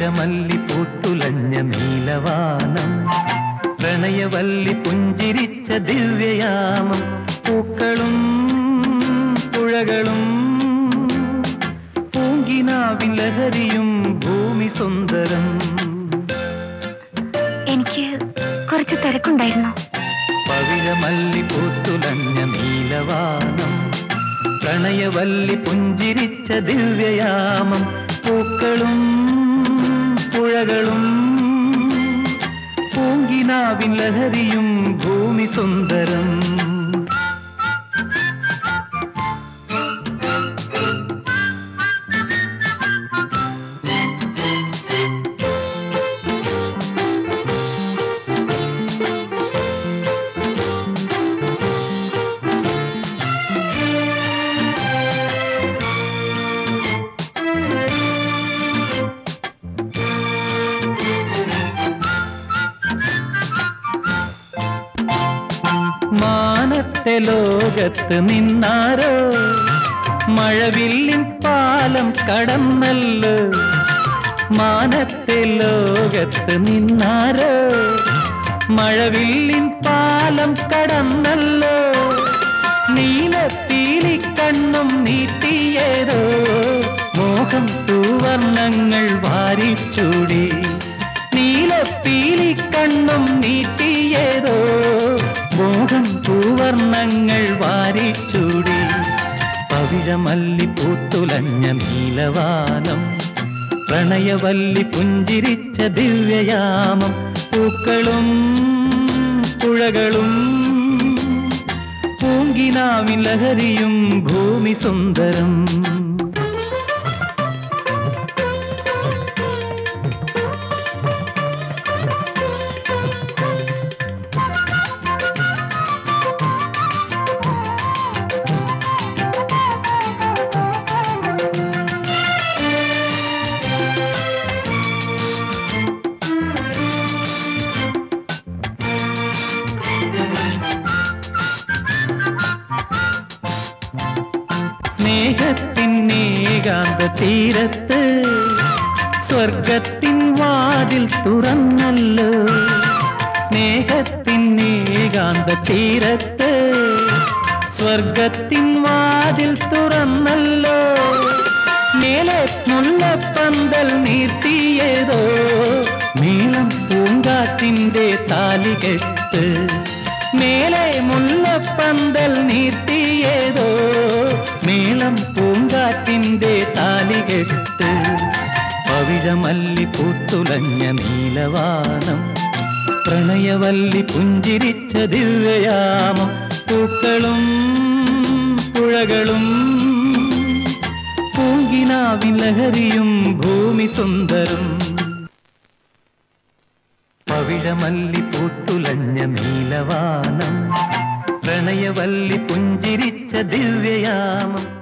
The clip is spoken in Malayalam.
പവിഴമല്ലി പൂത്തുലഞ്ഞ നീലവാനം പ്രണയവല്ലി പുഞ്ചിരിച്ച ദിവ്യയാമം പൂക്കളും പുഴകളും പൂങ്കിനാവിൻ ലഹരിയും ഭൂമി സുന്ദരം എനിക്ക് കുറച്ച് തിരക്കുണ്ടായിരുന്നു പവിഴമല്ലി പൂത്തുലഞ്ഞ നീലവാനം പ്രണയവല്ലി പുഞ്ചിരിച്ച ദിവ്യയാമം പൂക്കളും പുഴകളും പൂങ്കിനാവിൻ ലഹരിയും ഭൂമി സുന്ദരം മാനത്തെ ലോകത്ത് നിന്നാരോ മഴവില്ലിൻ പാലം കടന്നല്ലോ മാനത്തെ ലോകത്ത് നിന്നാരോ മഴവില്ലിൻ പാലം കടന്നല്ലോ നീലത്തീലി കണ്ണും നീട്ടിയേതോ മോഹം തൂവർണ്ണങ്ങൾ വാരിച്ചൂടി നീലപ്പീലി കണ്ണും നീട്ടിയേതോ മോഹം പൂവർണ്ണങ്ങൾ വാരിച്ചൂടി പവിഴമല്ലി പൂത്തുലഞ്ഞ നീലവാനം പ്രണയവല്ലി പുഞ്ചിരിച്ച ദിവ്യയാമം പൂക്കളും പുഴകളും പൂങ്കിനാവിൻ ലഹരിയും ഭൂമി സുന്ദരം സ്നേഹത്തിൻ ഏകാന്ത തീരത്ത് സ്വർഗത്തിൻ വാതിൽ തുറന്നല്ലോ സ്നേഹത്തിൻ ഏകാന്ത തീരത്ത് സ്വർഗത്തിൻ വാതിൽ തുറന്നല്ലോ മേലെ മുല്ലപ്പന്തൽ നീർത്തിയതോ നീളം പൂങ്കാറ്റിന്റെ താലികെട്ട് മേലെ മുല്ലപ്പന്തൽ നീർത്തിയതോ നീളം പൂങ്കാറ്റിന്റെ താലികെട്ട് പവിഴമല്ലി പൂത്തുലഞ്ഞ നീലവാനം പ്രണയവല്ലി പുഞ്ചിരിച്ച ദിവ്യയാമം പൂക്കളും പുഴകളും പൂങ്കിനാവിൻ ലഹരിയും ഭൂമി സുന്ദരം പവിഴമല്ലി പൂത്തുലഞ്ഞ നീലവാനം പ്രണയവല്ലി പുഞ്ചിരിച്ച ദിവ്യയാമം